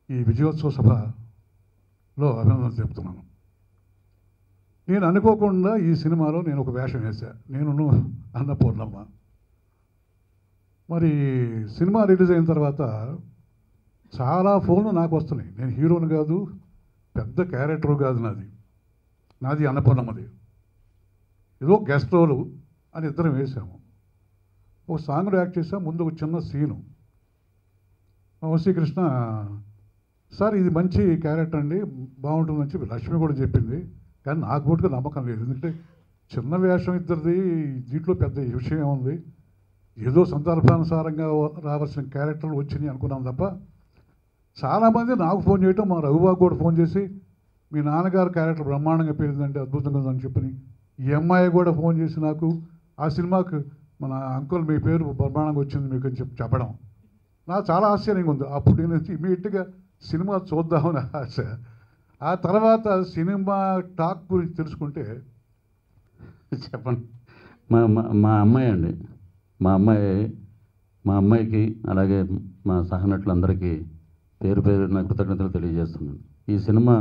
ఈ విజయోత్సవ సభలో అభినందనలు చెప్తున్నాను నేను అనుకోకుండా ఈ సినిమాలో నేను ఒక వేషం వేశా నేను అన్నపూర్ణమ్మ మరి సినిమా రిలీజ్ అయిన తర్వాత చాలా ఫోన్లు నాకు వస్తున్నాయి నేను హీరోని కాదు పెద్ద క్యారెక్టర్ కాదు నాది నాది అన్నపూర్ణమ్మది ఏదో గెస్ట్ రోలు అని ఇద్దరం వేసాము ఒక సాంగ్లో యాక్ట్ చేసాం ముందు ఒక చిన్న సీను వంశీకృష్ణ సార్ ఇది మంచి క్యారెక్టర్ అండి బాగుంటుందని చెప్పి లక్ష్మి కూడా చెప్పింది కానీ నాకు కూడా నమ్మకం లేదు ఎందుకంటే చిన్న వేషం ఇద్దరిది దీంట్లో పెద్ద విషయం ఏముంది ఏదో సందర్భానుసారంగా రావాల్సిన క్యారెక్టర్లు వచ్చినాయి అనుకున్నాం తప్ప చాలామంది నాకు ఫోన్ చేయటం మా రఘుబాబు కూడా ఫోన్ చేసి మీ నాన్నగారు క్యారెక్టర్ బ్రహ్మాండంగా పేరిందంటే అద్భుతంగా ఉందని చెప్పని ఈ అమ్మాయి కూడా ఫోన్ చేసి నాకు ఆ సినిమాకు మన అంకుల్ మీ పేరు బ్రహ్మాండంగా వచ్చింది మీకు అని చెప్పి చెప్పడం నాకు చాలా ఆశ్చర్యంగా ఉంది అప్పుడు నేను ఇమీడియట్గా సినిమా చూద్దామని ఆశ ఆ తర్వాత సినిమా టాక్ గురించి తెలుసుకుంటే చెప్పండి మా మా- మా అమ్మాయి అండి మా అమ్మాయి మా అమ్మాయికి అలాగే మా సహనటులందరికీ పేరు పేరు నా కృతజ్ఞతలు తెలియజేస్తున్నాను ఈ సినిమా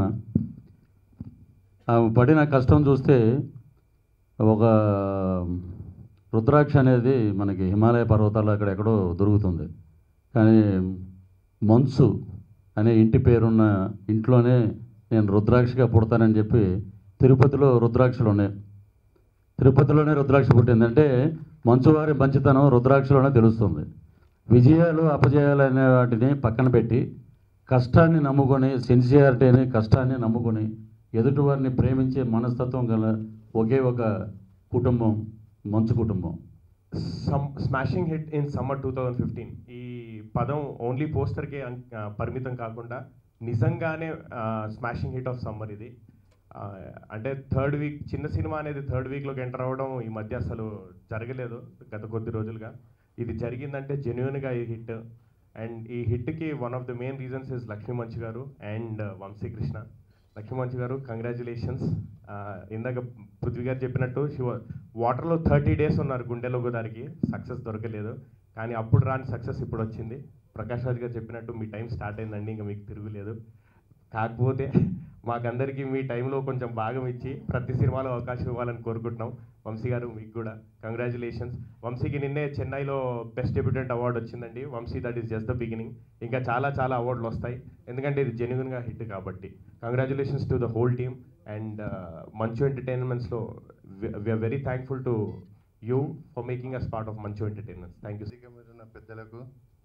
ఆమె పడిన కష్టం చూస్తే ఒక రుద్రాక్ష అనేది మనకి హిమాలయ పర్వతాల్లో అక్కడెక్కడో దొరుకుతుంది కానీ మంచు అనే ఇంటి పేరున్న ఇంట్లోనే నేను రుద్రాక్షగా పుడతానని చెప్పి తిరుపతిలో రుద్రాక్షలు ఉన్నాయి తిరుపతిలోనే రుద్రాక్ష పుట్టిందంటే మంచువారి మంచితనం రుద్రాక్షలోనే తెలుస్తుంది విజయాలు అపజయాలు అనే వాటిని పక్కన పెట్టి కష్టాన్ని నమ్ముకొని సిన్సియారిటీని కష్టాన్ని నమ్ముకొని ఎదుటివారిని ప్రేమించే మనస్తత్వం గల ఒకే ఒక కుటుంబం మంచు కుటుంబం some smashing hit in summer two thousand fifteen ఈ పదం ఓన్లీ పోస్టర్కే పరిమితం కాకుండా నిజంగానే స్మాషింగ్ హిట్ ఆఫ్ సమ్మర్ ఇది ఆ, అంటే థర్డ్ వీక్ చిన్న సినిమా అనేది థర్డ్ వీక్లోకి ఎంటర్ అవ్వడం ఈ మధ్య అసలు జరగలేదు గత కొద్ది రోజులుగా ఇది జరిగిందంటే జెన్యున్గా ఈ హిట్ అండ్ ఈ హిట్కి one of the main reasons is Lakshmi Manchu గారు అండ్ వంశీకృష్ణ లక్ష్మీ మంచు గారు కంగ్రాచులేషన్స్ ఇందాక పృథ్వీ గారు చెప్పినట్టు శివ వాటర్లో థర్టీ డేస్ ఉన్నారు గుండెలో గోదారికి సక్సెస్ దొరకలేదు కానీ అప్పుడు రాని సక్సెస్ ఇప్పుడు వచ్చింది ప్రకాష్ రాజ్ గారు చెప్పినట్టు మీ టైం స్టార్ట్ అయిందండి ఇంకా మీకు తిరుగులేదు కాకపోతే మాకందరికీ మీ టైంలో కొంచెం భాగం ఇచ్చి ప్రతి సినిమాలో అవకాశం ఇవ్వాలని కోరుకుంటున్నాం వంశీ గారు మీకు కూడా కంగ్రాచులేషన్స్ వంశీకి నిన్నే చెన్నైలో బెస్ట్ డెబ్యూటెంట్ అవార్డు వచ్చిందండి Vamsi that is just the beginning ఇంకా చాలా చాలా అవార్డులు వస్తాయి ఎందుకంటే ఇది జెన్యున్గా హిట్ కాబట్టి congratulations to the whole team and Manchu ఎంటర్టైన్మెంట్స్లో we are very thankful to you for making us part of Manchu entertainments thank you వేదిక మీద ఉన్న పెద్దలకు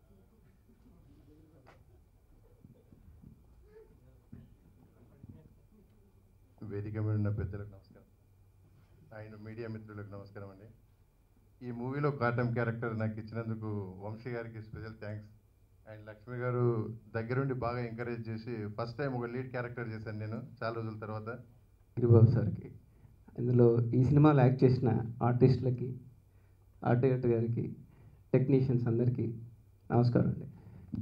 వేదిక మీద ఉన్న పెద్దలకు నమస్కారం ఆయన మీడియా మిత్రులకు నమస్కారం అండి ఈ మూవీలో కాటం క్యారెక్టర్ నాకు ఇచ్చినందుకు వంశీ గారికి స్పెషల్ థ్యాంక్స్ అండ్ లక్ష్మి గారు దగ్గరుండి బాగా ఎంకరేజ్ చేసి ఫస్ట్ టైం ఒక లీడ్ క్యారెక్టర్ చేశాను నేను చాలా రోజుల తర్వాత గిరిబాబు సార్కి ఇందులో ఈ సినిమాలో యాక్ట్ చేసిన ఆర్టిస్టులకి ఆర్టిస్ట్ గారికి టెక్నీషియన్స్ అందరికీ నమస్కారం అండి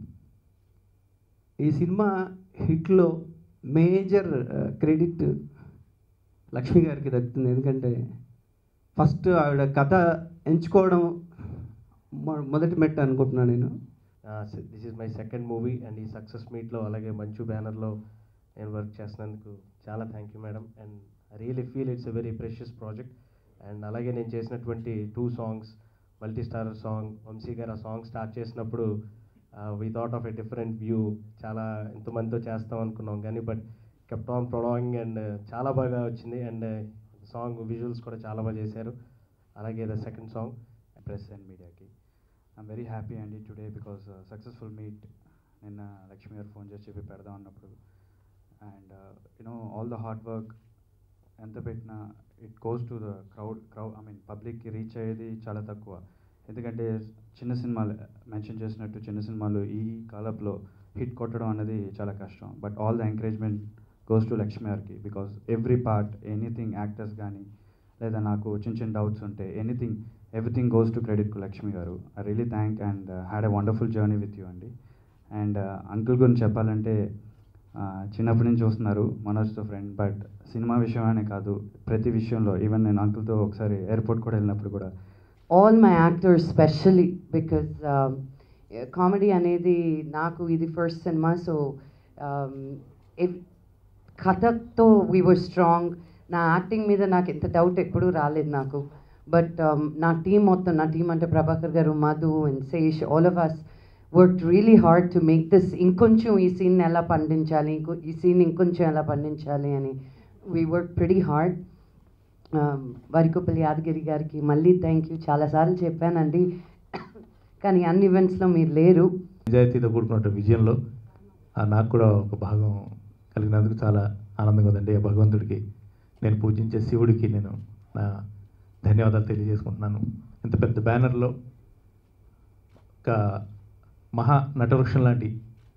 ఈ సినిమా హిట్లో మేజర్ క్రెడిట్ లక్ష్మి గారికి దక్కుతుంది ఎందుకంటే ఫస్ట్ ఆవిడ కథ ఎంచుకోవడం మొ- మొదటి మెట్ట అనుకుంటున్నాను నేను this is my second movie and ఈ సక్సెస్ మీట్లో అలాగే మంచు బ్యానర్లో నేను వర్క్ చేసినందుకు చాలా thank you madam and I really feel it's a very precious project and అలాగే నేను చేసినటువంటి two songs multi star song Vamsi గారు ఆ సాంగ్ స్టార్ట్ చేసినప్పుడు we thought of a different view చాలా ఎంతమందితో చేస్తాం అనుకున్నాం కానీ but kept on prolong and చాలా బాగా వచ్చింది అండ్ సాంగ్ విజువల్స్ కూడా చాలా బాగా చేశారు అలాగే the second song press and media ki. I'm very happy అండి టుడే బికాస్ సక్సెస్ఫుల్ మీట్ నిన్న లక్ష్మి గారు ఫోన్ చేసి చెప్పి పెడదాం అన్నప్పుడు and you know all the hard work ఎంత పెట్టినా it goes to the crowd crowd I mean పబ్లిక్కి రీచ్ అయ్యేది చాలా తక్కువ ఎందుకంటే చిన్న సినిమాలు మెన్షన్ చేసినట్టు చిన్న సినిమాలు ఈ కాలంలో హిట్ కొట్టడం అనేది చాలా కష్టం but all the encouragement goes to Lakshmi గారికి because every part anything actors కానీ లేదా నాకు చిన్న చిన్న డౌట్స్ ఉంటే anything everything goes to credit to Lakshmi గారు I really thank and had a wonderful journey with you అండి అండ్ అంకుల్ గురించి చెప్పాలంటే uh, చిన్నప్పటి నుంచి చూస్తున్నారు మనోజ్తో ఫ్రెండ్ బట్ సినిమా విషయమనే కాదు ప్రతి విషయంలో ఈవెన్ నేను అంకుల్తో ఒకసారి ఎయిర్పోర్ట్ కూడా వెళ్ళినప్పుడు కూడా all my actors specially because um, comedy అనేది నాకు ఇది ఫస్ట్ సినిమా సో కథతో వీ వర్ స్ట్రాంగ్ నా యాక్టింగ్ మీద నాకు ఎంత డౌట్ ఎప్పుడూ రాలేదు నాకు బట్ నా టీం మొత్తం నా టీం అంటే ప్రభాకర్ గారు Madhu and Sesh all of us work really hard to make this ఇంకొంచెం ఈ సీన్ ఎలా పండించాలి ఇంకో ఈ సీన్ ఇంకొంచెం ఎలా పండించాలి అని we work pretty hard Varikoppalli Yadagiri గారికి మళ్ళీ థ్యాంక్ యూ చాలాసార్లు చెప్పానండి కానీ అన్ని ఈవెంట్స్లో మీరు లేరు నిజాయితీతో కూడుకున్న విజయంలో ఆ నాకు కూడా ఒక భాగం కలిగినందుకు చాలా ఆనందంగా ఉందండి ఆ భగవంతుడికి నేను పూజించే శివుడికి నేను నా ధన్యవాదాలు తెలియజేసుకుంటున్నాను ఇంత పెద్ద బ్యానర్లో ఒక మహా నటవృక్షం లాంటి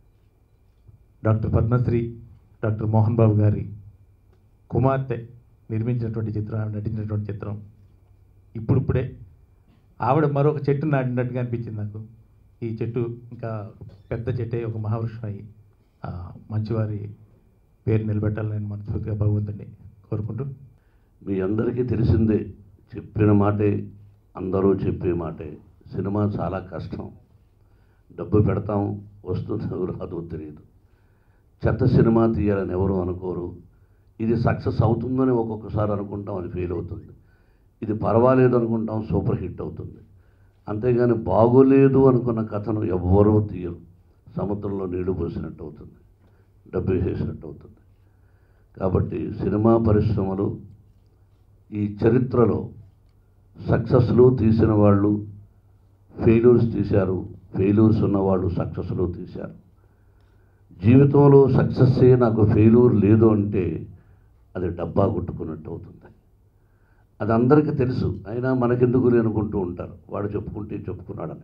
డాక్టర్ పద్మశ్రీ డాక్టర్ మోహన్ బాబు గారి కుమార్తె నిర్మించినటువంటి చిత్రం నటించినటువంటి చిత్రం ఇప్పుడిప్పుడే ఆవిడ మరొక చెట్టు నాటినట్టుగా అనిపించింది నాకు ఈ చెట్టు ఇంకా పెద్ద చెట్టే ఒక మహావృక్షం అయ్యి ఆ, మంచివారి పేరు నిలబెట్టాలని నేను మనస్ఫూర్తిగా భగవంతుడిని కోరుకుంటూ మీ అందరికీ తెలిసిందే చెప్పిన మాటే అందరూ చెప్పే మాటే సినిమా చాలా కష్టం డబ్బు పెడతాం వస్తుందో రాదో తెలియదు చెత్త సినిమా తీయాలని ఎవరు అనుకోరు ఇది సక్సెస్ అవుతుందని ఒక్కొక్కసారి అనుకుంటాం అది ఫెయిల్ అవుతుంది ఇది పర్వాలేదు అనుకుంటాం సూపర్ హిట్ అవుతుంది అంతేగాని బాగోలేదు అనుకున్న కథను ఎవ్వరూ తీయరు సముద్రంలో నీళ్లు పోసినట్టు అవుతుంది డబ్బు వేసేసినట్టు అవుతుంది కాబట్టి సినిమా పరిశ్రమలు ఈ చరిత్రలో సక్సెస్లు తీసిన వాళ్ళు ఫెయిల్యూర్స్ తీశారు ఫెయిల్యూర్స్ ఉన్నవాళ్ళు సక్సెస్లు తీశారు జీవితంలో సక్సెస్సే నాకు ఫెయిల్యూర్ లేదు అంటే అది డబ్బా కొట్టుకున్నట్టు అవుతుంది అది అందరికీ తెలుసు అయినా మనకెందుకు అనుకుంటూ ఉంటారు వాడు చెప్పుకుంటే చెప్పుకున్నాడని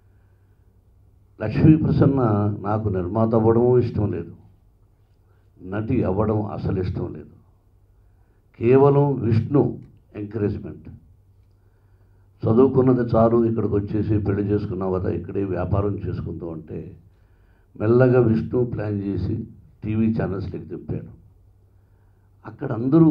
లక్ష్మీ ప్రసన్న నాకు నిర్మాత అవ్వడం ఇష్టం లేదు నటి అవ్వడం అసలు ఇష్టం లేదు కేవలం విష్ణు ఎంకరేజ్మెంట్ చదువుకున్నది చాలు ఇక్కడికి వచ్చేసి పెళ్లి చేసుకున్నావు కదా ఇక్కడే వ్యాపారం చేసుకుందాం అంటే మెల్లగా విష్ణు ప్లాన్ చేసి టీవీ ఛానల్స్కి తిప్పాడు అక్కడ అందరూ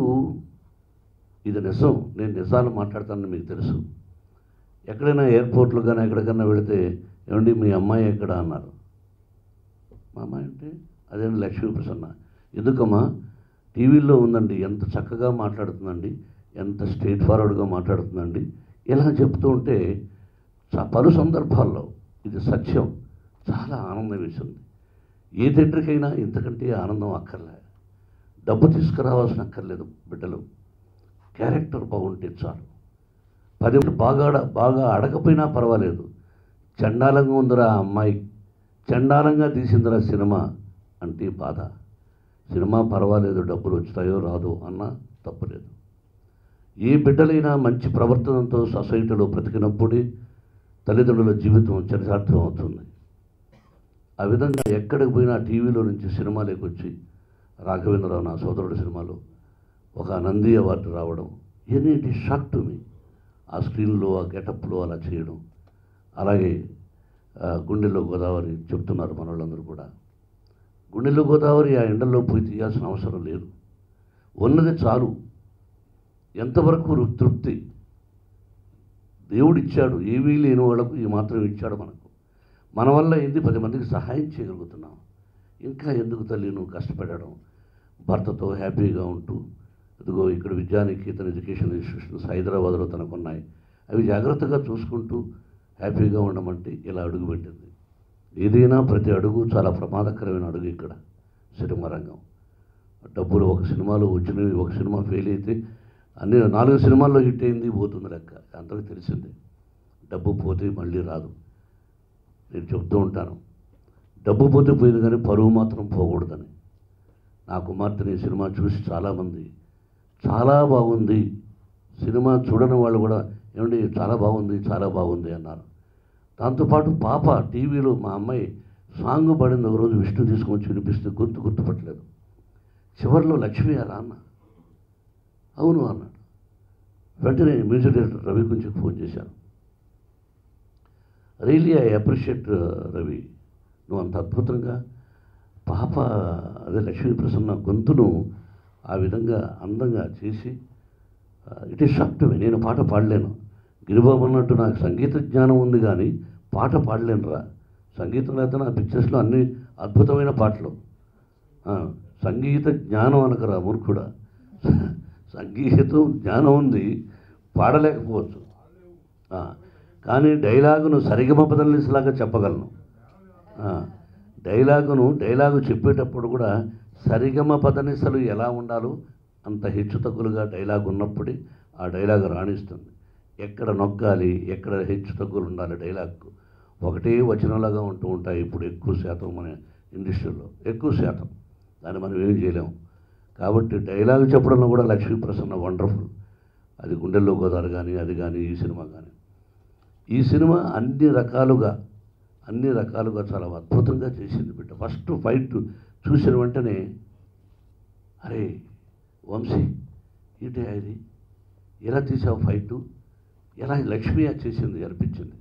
ఇది నిజం నేను నిజాలు మాట్లాడతానని మీకు తెలుసు ఎక్కడైనా ఎయిర్పోర్ట్లో కానీ ఎక్కడికైనా వెళితే ఏమండి మీ అమ్మాయి ఎక్కడ అన్నారు మా అమ్మాయి అంటే అదేంటి లక్ష్మీ ప్రసన్న ఎందుకమ్మా టీవీలో ఉందండి ఎంత చక్కగా మాట్లాడుతుందండి ఎంత స్ట్రైట్ ఫార్వర్డ్గా మాట్లాడుతుందండి ఇలా చెప్తూ ఉంటే చ- పలు సందర్భాల్లో ఇది సత్యం చాలా ఆనందం వేసింది ఏ తండ్రికైనా ఇంతకంటే ఆనందం అక్కర్లే డబ్బు తీసుకురావాల్సిన అక్కర్లేదు బిడ్డలు క్యారెక్టర్ బాగుంటే చాలు పది మంది బాగా అడ- బాగా అడగపోయినా పర్వాలేదు చండాలంగా ఉందిరా ఆ అమ్మాయి చండాలంగా తీసిందిరా సినిమా అంటే బాధ సినిమా పర్వాలేదు డబ్బులు వచ్చుతాయో రాదో అన్నా తప్పులేదు ఏ బిడ్డలైనా మంచి ప్రవర్తనతో సొసైటీలో బ్రతికినప్పుడే తల్లిదండ్రుల జీవితం చరితార్థం అవుతుంది ఆ విధంగా ఎక్కడికి పోయినా టీవీలో నుంచి సినిమాలోకి వచ్చి రాఘవేంద్రరావు నా సోదరుడు సినిమాలో ఒక నంది అవార్డు రావడం ఇవన్నీ it is shock to me ఆ స్క్రీన్లో ఆ గెటప్లో అలా చేయడం అలాగే ఆ, గుండెల్లో గోదావరి చెప్తున్నారు మన వాళ్ళందరూ కూడా గుండెల్లో గోదావరి ఆ ఎండల్లో పోయి తీయాల్సిన అవసరం లేదు ఉన్నది చాలు ఎంతవరకు రు- తృప్తి దేవుడిచ్చాడు ఏమీ లేని వాళ్ళకు ఈ మాత్రం ఇచ్చాడు మనకు మన వల్ల ఏంది పది మందికి సహాయం చేయగలుగుతున్నాం ఇంకా ఎందుకు తల్లి నువ్వు కష్టపడడం భర్తతో హ్యాపీగా ఉంటూ ఇదిగో ఇక్కడ విద్యానికేతన్ ఎడ్యుకేషన్ ఇన్స్టిట్యూషన్స్ హైదరాబాద్లో తనకున్నాయి అవి జాగ్రత్తగా చూసుకుంటూ హ్యాపీగా ఉండమంటే ఇలా అడుగు పెట్టింది ఏదైనా ప్రతి అడుగు చాలా ప్రమాదకరమైన అడుగు ఇక్కడ సినిమా రంగం డబ్బులు ఒక సినిమాలో వచ్చినవి ఒక సినిమా ఫెయిల్ అయితే అన్ని నాలుగు సినిమాల్లో హిట్ అయింది పోతుంది లెక్క అందరికీ తెలిసిందే డబ్బు పోతే మళ్ళీ రాదు నేను చెప్తూ ఉంటాను డబ్బు పోతే పోయింది కానీ పరువు మాత్రం పోకూడదని నా కుమార్తెని ఈ సినిమా చూసి చాలామంది చాలా బాగుంది సినిమా చూడని వాళ్ళు కూడా ఏమండి చాలా బాగుంది చాలా బాగుంది అన్నారు దాంతోపాటు పాప టీవీలో మా అమ్మాయి సాంగ్ పడింది ఒకరోజు విష్ణు తీసుకొని వినిపిస్తే గుర్తు గుర్తుపట్టలేదు చివరిలో లక్ష్మి అలా అన్న అవును అన్నాడు వెంటనే మ్యూజిక్ డైరెక్టర్ రవి కొంచెం ఫోన్ చేశాను రియలీ ఐ అప్రిషియేట్ రవి నువ్వు అంత అద్భుతంగా పాప అదే లక్ష్మీ ప్రసన్న గొంతును ఆ విధంగా అందంగా చేసి it is shock to me నేను పాట పాడలేను గిరిబాబు అన్నట్టు నాకు సంగీత జ్ఞానం ఉంది కానీ పాట పాడలేను రా సంగీతం లేకపోతే నా పిక్చర్స్లో అన్ని అద్భుతమైన పాటలు ఆ, సంగీత జ్ఞానం అనకరా మూర్ఖుడా సంగీతం జ్ఞానం ఉంది పాడలేకపోవచ్చు ఆ, కానీ డైలాగును సరిగమ బదలిసలాగా చెప్పగలను ఆ, డైలాగును డైలాగు చెప్పేటప్పుడు కూడా సరిగమ పదనిసలు ఎలా ఉండాలో అంత హెచ్చుతగ్గులుగా డైలాగ్ ఉన్నప్పుడే ఆ డైలాగ్ రాణిస్తుంది ఎక్కడ నొక్కాలి ఎక్కడ హెచ్చుతగ్గులు ఉండాలి డైలాగ్కు ఒకటే వచనంలాగా ఉంటూ ఉంటాయి ఇప్పుడు ఎక్కువ శాతం మన ఇండస్ట్రీలో ఎక్కువ శాతం దాన్ని మనం ఏం చేయలేము కాబట్టి డైలాగ్ చెప్పడంలో కూడా లక్ష్మీ ప్రసన్న వండర్ఫుల్ అది గుండెల్లో గోదావరి కానీ అది కానీ ఈ సినిమా కానీ ఈ సినిమా అన్ని రకాలుగా అన్ని రకాలుగా చాలా అద్భుతంగా చేసింది బిడ్డ ఫస్ట్ ఫైట్ చూసిన వెంటనే అరే వంశీ ఏంటి ఇది ఎలా తీసావు ఫైటు ఎలా లక్ష్మి చేసింది అనిపించింది